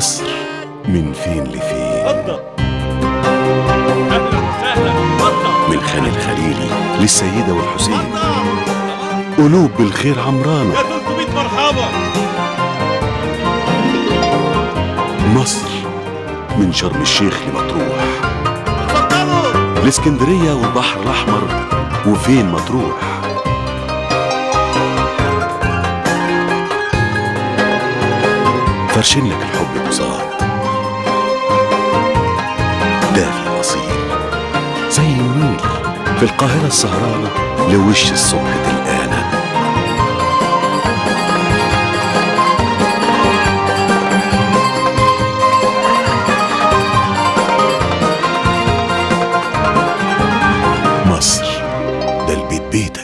مصر من فين لفين اتفضل اهلا وسهلا اتفضل من خان الخليلي للسيدة والحسين اتفضل قلوب بالخير عمرانة يا 300 مرحبا مصر من شرم الشيخ لمطروح اتفضلوا الاسكندرية والبحر الأحمر وفين مطروح فرشين لك الحب بساط دافي أصيل زي النيل في القاهرة السهرانة لوش الصبح تلقانا مصر ده البيت بيتك